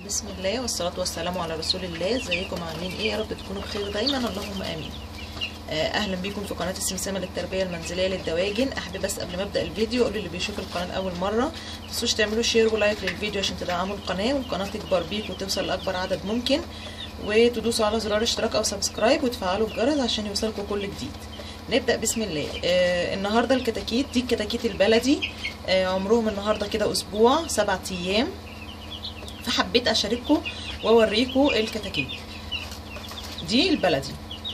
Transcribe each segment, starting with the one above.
بسم الله والصلاة والسلام على رسول الله ازيكم عاملين ايه يا رب تكونوا بخير دايما اللهم امين آه، اهلا بيكم في قناه السمسمه للتربيه المنزليه للدواجن احب بس قبل ما ابدا الفيديو اقول اللي بيشوف القناه لاول مره ما تنسوش تعملوا شير ولايك للفيديو عشان تدعموا القناه والقناه تكبر بيك وتوصل لاكبر عدد ممكن وتدوسوا على زرار اشتراك او سبسكرايب وتفعلوا الجرس عشان يوصلكم كل جديد نبدا بسم الله آه النهارده الكتاكيت دي الكتاكيت البلدي آه عمرهم النهارده كده اسبوع سبعة ايام فحبيت اشارككم واوريكم الكتاكيت دي البلدي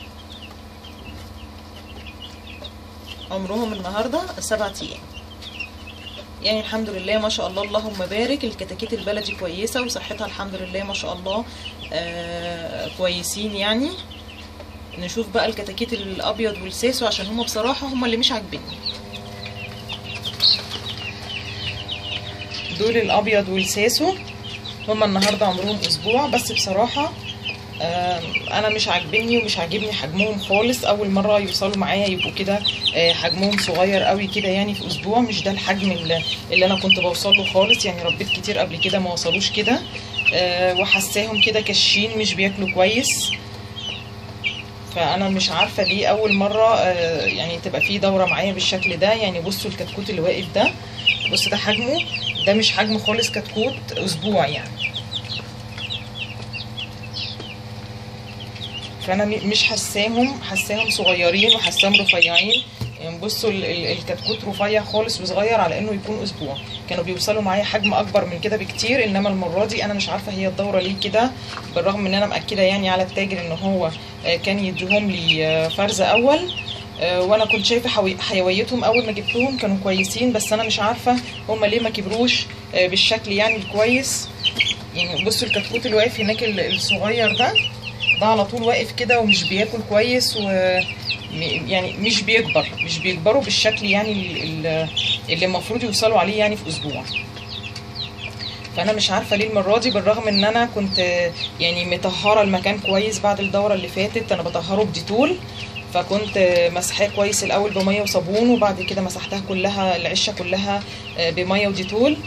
عمرهم النهارده سبعة ايام يعني الحمد لله ما شاء الله اللهم بارك الكتاكيت البلدي كويسه وصحتها الحمد لله ما شاء الله آه كويسين يعني نشوف بقى الكتاكيت الابيض والساسو عشان هما بصراحه هما اللي مش عاجبيني دول الابيض والساسو هما النهارده عمرهم اسبوع بس بصراحه انا مش عاجبني ومش عاجبني حجمهم خالص اول مره يوصلوا معايا يبقوا كده حجمهم صغير قوي كده يعني في اسبوع مش ده الحجم اللي انا كنت بوصل له خالص يعني ربيت كتير قبل كده ما وصلوش كده وحساهم كده كشين مش بياكلوا كويس فانا مش عارفه ليه اول مره يعني تبقى في دوره معايا بالشكل ده يعني بصوا الكتكوت اللي واقف ده بص ده حجمه ده مش حجم خالص كتكوت اسبوع يعني فانا مش حساهم حساهم صغيرين وحساهم رفيعين يعني بصوا الكتكوت رفيع خالص وصغير على انه يكون اسبوع كانوا بيوصلوا معايا حجم اكبر من كده بكتير انما المره دي انا مش عارفه هي الدوره ليه كده بالرغم ان انا مأكده يعني على التاجر ان هو كان يديهم لي فرزه اول وانا كنت شايفه حيويتهم اول ما جبتهم كانوا كويسين بس انا مش عارفه هما ليه ما كبروش بالشكل يعني الكويس يعني بصوا الكتكوت اللي واقف هناك الصغير ده ده على طول واقف كده ومش بياكل كويس و يعني مش بيكبر مش بيكبروا بالشكل يعني اللي المفروض يوصلوا عليه يعني في اسبوع فانا مش عارفه ليه المره دي بالرغم ان انا كنت يعني مطهره المكان كويس بعد الدوره اللي فاتت انا بطهره بديتول فكنت مسحاه كويس الاول بميه وصابون وبعد كده مسحتها كلها العشه كلها بميه وديتول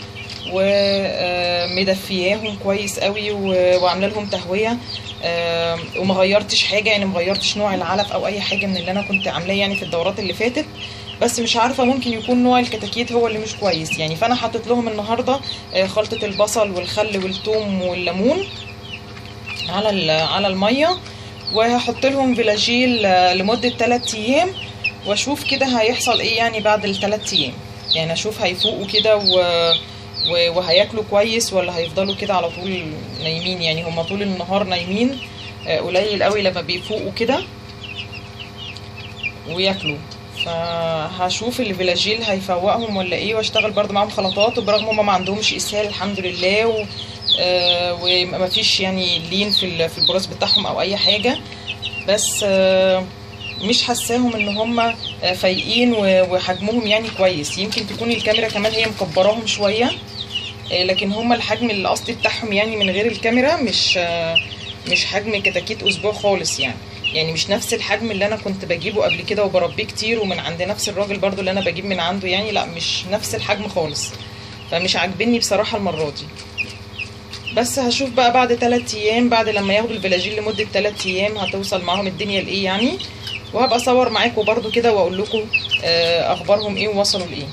ومدفياهم كويس قوي وعامله لهم تهويه وما غيرتش حاجه يعني ما غيرتش نوع العلف او اي حاجه من اللي انا كنت عاملاه يعني في الدورات اللي فاتت بس مش عارفه ممكن يكون نوع الكتاكيت هو اللي مش كويس يعني فانا حطيت لهم النهارده خلطه البصل والخل والثوم والليمون على على الميه وهحط لهم فيلاجيل لمده 3 ايام واشوف كده هيحصل ايه يعني بعد الثلاث ايام يعني اشوف هيفوقوا كده و وهياكلوا كويس ولا هيفضلوا كده على طول نايمين يعني هما طول النهار نايمين قليل قوي لما بيفوقوا كده وياكلوا فهشوف الفيلاجيل هيفوقهم ولا ايه واشتغل برضو معاهم خلطات وبرغم هما ما عندهمش اسهال الحمد لله و... آه ومفيش يعني لين في في البراز بتاعهم او اي حاجه بس آه مش حاساهم ان هم فايقين وحجمهم يعني كويس يمكن تكون الكاميرا كمان هي مكبراهم شويه لكن هم الحجم الاصلي بتاعهم يعني من غير الكاميرا مش مش حجم كتاكيت اسبوع خالص يعني يعني مش نفس الحجم اللي انا كنت بجيبه قبل كده وبربيه كتير ومن عند نفس الراجل برضو اللي انا بجيب من عنده يعني لا مش نفس الحجم خالص فمش عاجبني بصراحه المره دي بس هشوف بقى بعد 3 ايام بعد لما ياخدوا الفلاجيل لمده 3 ايام هتوصل معاهم الدنيا لايه يعني وهبقى اصور معاكم برضو كده واقول لكم اخبارهم ايه ووصلوا لايه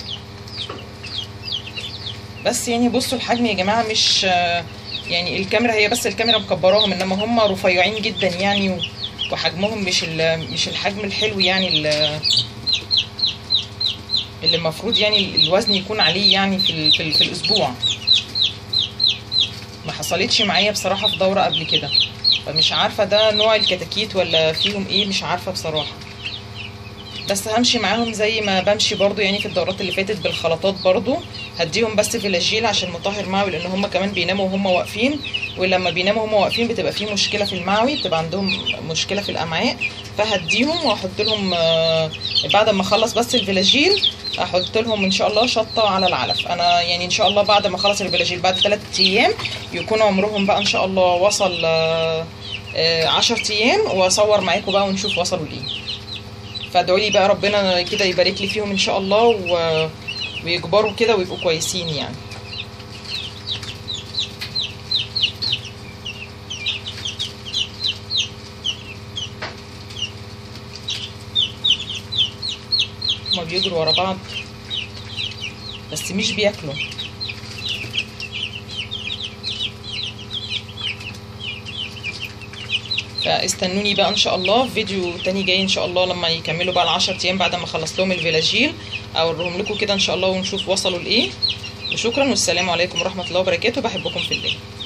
بس يعني بصوا الحجم يا جماعه مش يعني الكاميرا هي بس الكاميرا مكبراهم انما هم رفيعين جدا يعني وحجمهم مش مش الحجم الحلو يعني اللي المفروض يعني الوزن يكون عليه يعني في في, في الاسبوع ما حصلتش معايا بصراحه في دوره قبل كده فمش عارفه ده نوع الكتاكيت ولا فيهم ايه مش عارفه بصراحه بس همشي معاهم زي ما بمشي برضو يعني في الدورات اللي فاتت بالخلطات برضو هديهم بس فيلاجيل عشان مطهر معوي لان هم كمان بيناموا وهم واقفين ولما بيناموا وهم واقفين بتبقى في مشكله في المعوي بتبقى عندهم مشكله في الامعاء فهديهم واحط لهم بعد ما اخلص بس الفيلاجيل احط لهم ان شاء الله شطه على العلف انا يعني ان شاء الله بعد ما اخلص الفيلاجيل بعد 3 ايام يكون عمرهم بقى ان شاء الله وصل 10 ايام واصور معاكم بقى ونشوف وصلوا لايه فادعوا لي بقى ربنا كده يبارك لي فيهم ان شاء الله و... ويكبروا كده ويبقوا كويسين يعني هما بيجروا ورا بعض بس مش بياكلوا فاستنوني بقى ان شاء الله في فيديو تاني جاي ان شاء الله لما يكملوا بقى العشر ايام بعد ما اخلص لهم الفيلاجيل اوريهم لكم كده ان شاء الله ونشوف وصلوا لايه وشكرا والسلام عليكم ورحمه الله وبركاته بحبكم في الله